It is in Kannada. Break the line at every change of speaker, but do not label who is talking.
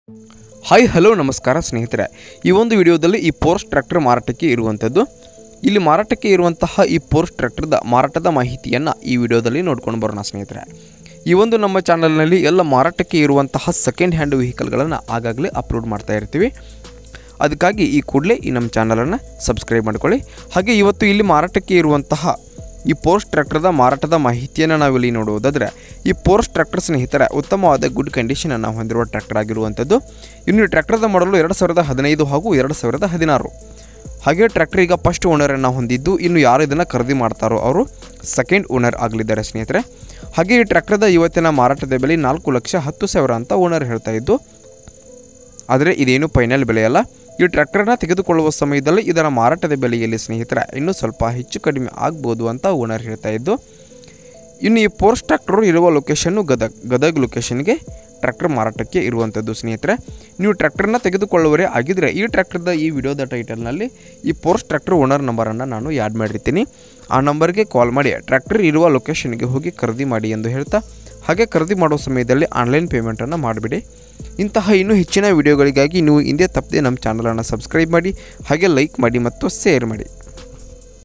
ಹಾಯ್ ಹಲೋ ನಮಸ್ಕಾರ ಸ್ನೇಹಿತರೆ ಈ ಒಂದು ವಿಡಿಯೋದಲ್ಲಿ ಈ ಪೋರ್ಸ್ ಟ್ರ್ಯಾಕ್ಟರ್ ಮಾರಾಟಕ್ಕೆ ಇರುವಂಥದ್ದು ಇಲ್ಲಿ ಮಾರಾಟಕ್ಕೆ ಇರುವಂತಹ ಈ ಪೋರ್ಸ್ ಟ್ರ್ಯಾಕ್ಟರ್ದ ಮಾರಾಟದ ಮಾಹಿತಿಯನ್ನು ಈ ವಿಡಿಯೋದಲ್ಲಿ ನೋಡ್ಕೊಂಡು ಬರೋಣ ಸ್ನೇಹಿತರೆ ಈ ಒಂದು ನಮ್ಮ ಚಾನಲ್ನಲ್ಲಿ ಎಲ್ಲ ಮಾರಾಟಕ್ಕೆ ಇರುವಂತಹ ಸೆಕೆಂಡ್ ಹ್ಯಾಂಡ್ ವೆಹಿಕಲ್ಗಳನ್ನು ಆಗಾಗಲೇ ಅಪ್ಲೋಡ್ ಮಾಡ್ತಾ ಇರ್ತೀವಿ ಅದಕ್ಕಾಗಿ ಈ ಕೂಡಲೇ ಈ ನಮ್ಮ ಚಾನಲನ್ನು ಸಬ್ಸ್ಕ್ರೈಬ್ ಮಾಡ್ಕೊಳ್ಳಿ ಹಾಗೆ ಇವತ್ತು ಇಲ್ಲಿ ಮಾರಾಟಕ್ಕೆ ಇರುವಂತಹ ಈ ಪೋರ್ಸ್ ಟ್ರ್ಯಾಕ್ಟರ್ದ ಮಾರಾಟದ ಮಾಹಿತಿಯನ್ನು ನಾವಿಲ್ಲಿ ನೋಡುವುದಾದರೆ ಈ ಪೋರ್ಸ್ ಟ್ರ್ಯಾಕ್ಟರ್ ಸ್ನೇಹಿತರ ಉತ್ತಮವಾದ ಗುಡ್ ಕಂಡೀಷನನ್ನು ಹೊಂದಿರುವ ಟ್ರ್ಯಾಕ್ಟರ್ ಆಗಿರುವಂಥದ್ದು ಇನ್ನು ಈ ಟ್ರ್ಯಾಕ್ಟರ್ದ ಮಾಡಲು ಎರಡು ಸಾವಿರದ ಹದಿನೈದು ಹಾಗೂ ಎರಡು ಸಾವಿರದ ಹದಿನಾರು ಹಾಗೆ ಟ್ರ್ಯಾಕ್ಟರ್ ಈಗ ಫಸ್ಟ್ ಓನರನ್ನು ಹೊಂದಿದ್ದು ಇನ್ನು ಯಾರು ಇದನ್ನು ಖರೀದಿ ಮಾಡ್ತಾರೋ ಅವರು ಸೆಕೆಂಡ್ ಓನರ್ ಆಗಲಿದ್ದಾರೆ ಸ್ನೇಹಿತರೆ ಹಾಗೆ ಈ ಟ್ರ್ಯಾಕ್ಟರ್ದ ಇವತ್ತಿನ ಮಾರಾಟದ ಬೆಲೆ ನಾಲ್ಕು ಲಕ್ಷ ಹತ್ತು ಸಾವಿರ ಅಂತ ಓನರ್ ಹೇಳ್ತಾ ಇದ್ದು ಆದರೆ ಇದೇನು ಫೈನಲ್ ಬೆಲೆಯಲ್ಲ ಈ ಟ್ರ್ಯಾಕ್ಟರ್ನ ತೆಗೆದುಕೊಳ್ಳುವ ಸಮಯದಲ್ಲಿ ಇದರ ಮಾರಾಟದ ಬೆಲೆಯಲ್ಲಿ ಸ್ನೇಹಿತರ ಇನ್ನೂ ಸ್ವಲ್ಪ ಹೆಚ್ಚು ಕಡಿಮೆ ಆಗ್ಬೋದು ಅಂತ ಓನರ್ ಹೇಳ್ತಾ ಇದ್ದು ಇನ್ನು ಈ ಪೋರ್ಸ್ ಟ್ರ್ಯಾಕ್ಟರು ಇರುವ ಲೊಕೇಶನ್ನು ಗದಗ್ ಗದಗ್ ಲೊಕೇಶನ್ಗೆ ಟ್ರ್ಯಾಕ್ಟರ್ ಮಾರಾಟಕ್ಕೆ ಇರುವಂಥದ್ದು ಸ್ನೇಹಿತರೆ ನೀವು ಟ್ರ್ಯಾಕ್ಟರ್ನ ತೆಗೆದುಕೊಳ್ಳುವರೇ ಆಗಿದ್ದರೆ ಈ ಟ್ರ್ಯಾಕ್ಟರ್ದ ಈ ವಿಡಿಯೋದ ಟೈಟಲ್ನಲ್ಲಿ ಈ ಪೋರ್ಸ್ ಟ್ರ್ಯಾಕ್ಟರ್ ಓನರ್ ನಂಬರನ್ನು ನಾನು ಯಾಡ್ ಮಾಡಿರ್ತೀನಿ ಆ ನಂಬರ್ಗೆ ಕಾಲ್ ಮಾಡಿ ಟ್ರ್ಯಾಕ್ಟರ್ ಇರುವ ಲೊಕೇಶನ್ಗೆ ಹೋಗಿ ಖರೀದಿ ಮಾಡಿ ಎಂದು ಹೇಳ್ತಾ ಹಾಗೆ ಖರೀದಿ ಮಾಡೋ ಸಮಯದಲ್ಲಿ ಆನ್ಲೈನ್ ಪೇಮೆಂಟನ್ನು ಮಾಡಿಬಿಡಿ ಇಂತಹ ಇನ್ನೂ ಹೆಚ್ಚಿನ ವಿಡಿಯೋಗಳಿಗಾಗಿ ನೀವು ಹಿಂದೆ ತಪ್ಪದೆ ನಮ್ಮ ಚಾನಲನ್ನು ಸಬ್ಸ್ಕ್ರೈಬ್ ಮಾಡಿ ಹಾಗೆ ಲೈಕ್ ಮಾಡಿ ಮತ್ತು ಶೇರ್ ಮಾಡಿ